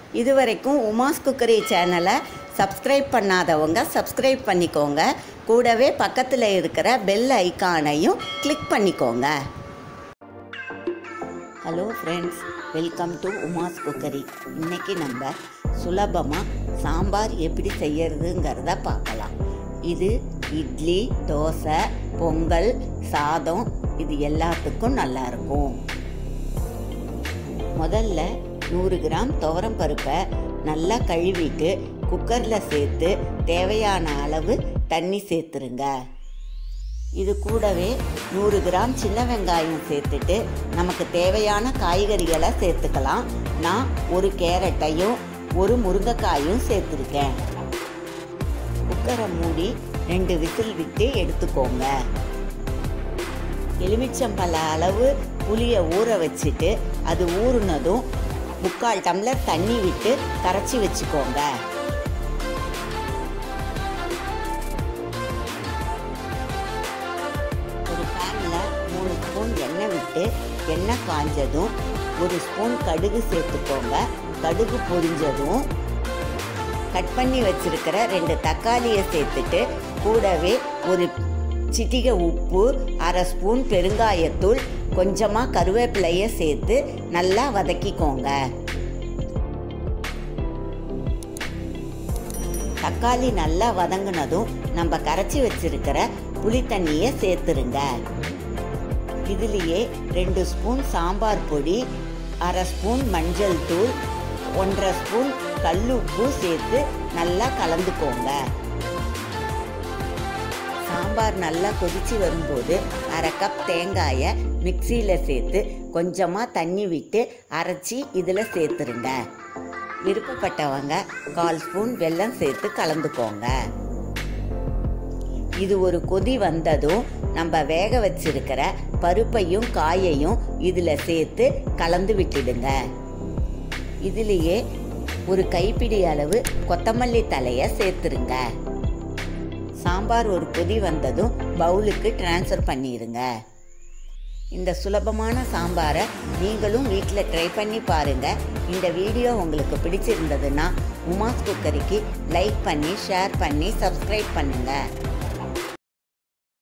இதுவரைக்கும் உமாஸ் குக்கரி சேனலை சப்ஸ்கிரைப் பண்ணாதவங்க சப்ஸ்கிரைப் பண்ணிக்கோங்க கூடவே பக்கத்தில் இருக்கிற பெல் ஐகானையும் கிளிக் பண்ணிக்கோங்க hello friends welcome to Uma's cookery இன்னைக்கு நம்ம சுலபமாக சாம்பார் எப்படி செய்யறதுங்கிறத பார்க்கலாம் இது இட்லி தோசை பொங்கல் சாதம் இது எல்லாத்துக்கும் நல்லா இருக்கும் முதல்ல நூறு கிராம் துவரம் பருப்பை நல்லா கழுவிட்டு குக்கரில் சேர்த்து தேவையான அளவு தண்ணி சேர்த்துருங்க இது கூடவே நூறு கிராம் சின்ன வெங்காயம் சேர்த்துட்டு நமக்கு தேவையான காய்கறிகளை சேர்த்துக்கலாம் நான் ஒரு கேரட்டையும் ஒரு முருங்கைக்காயும் சேர்த்துருக்கேன் குக்கரை மூடி ரெண்டு விசில் விட்டு எடுத்துக்கோங்க எலுமிச்சம்பழ அளவு புளியை ஊற வச்சுட்டு அது ஊறுனதும் முக்கால் டம்ளர் தண்ணி விட்டு கரைச்சி வச்சுக்கோங்க ஒரு பேனில் மூணு ஸ்பூன் எண்ணெய் விட்டு எண்ணெய் காஞ்சதும் ஒரு ஸ்பூன் கடுகு சேர்த்துக்கோங்க கடுகு பொரிஞ்சதும் கட் பண்ணி வச்சிருக்கிற ரெண்டு தக்காளியை சேர்த்துட்டு கூடவே ஒரு சிட்டிகை உப்பு அரை ஸ்பூன் பெருங்காயத்தூள் கொஞ்சமாக கருவேப்பிலையை சேர்த்து நல்லா வதக்கிக்கோங்க தக்காளி நல்லா வதங்கினதும் நம்ம கரைச்சி வச்சிருக்கிற புளி தண்ணியை சேர்த்துருங்க இதுலேயே ரெண்டு ஸ்பூன் சாம்பார் பொடி அரை ஸ்பூன் மஞ்சள் தூள் ஒன்றரை ஸ்பூன் கல்லுப்பு சேர்த்து நல்லா கலந்துக்கோங்க சாம்பார் நல்லா கொதிச்சு வரும்போது அரை கப் தேங்காயை மிக்சியில் சேர்த்து கொஞ்சமாக தண்ணி விட்டு அரைச்சி இதில் சேர்த்துருங்க விருப்பப்பட்டவங்க கால் ஸ்பூன் வெல்லம் சேர்த்து கலந்துக்கோங்க இது ஒரு கொதி வந்ததும் நம்ம வேக வச்சிருக்கிற பருப்பையும் காயையும் இதில் சேர்த்து கலந்து விட்டுடுங்க இதுலேயே ஒரு கைப்பிடி அளவு கொத்தமல்லி தலையை சேர்த்துருங்க சாம்பார் ஒரு கொதி வந்ததும் பவுலுக்கு ட்ரான்ஸ்ஃபர் பண்ணிடுங்க இந்த சுலபமான சாம்பாரை நீங்களும் வீட்டில் ட்ரை பண்ணி பாருங்கள் இந்த வீடியோ உங்களுக்கு பிடிச்சிருந்ததுன்னா உமாஸ் குக்கரிக்கு லைக் பண்ணி ஷேர் பண்ணி சப்ஸ்கிரைப் பண்ணுங்கள்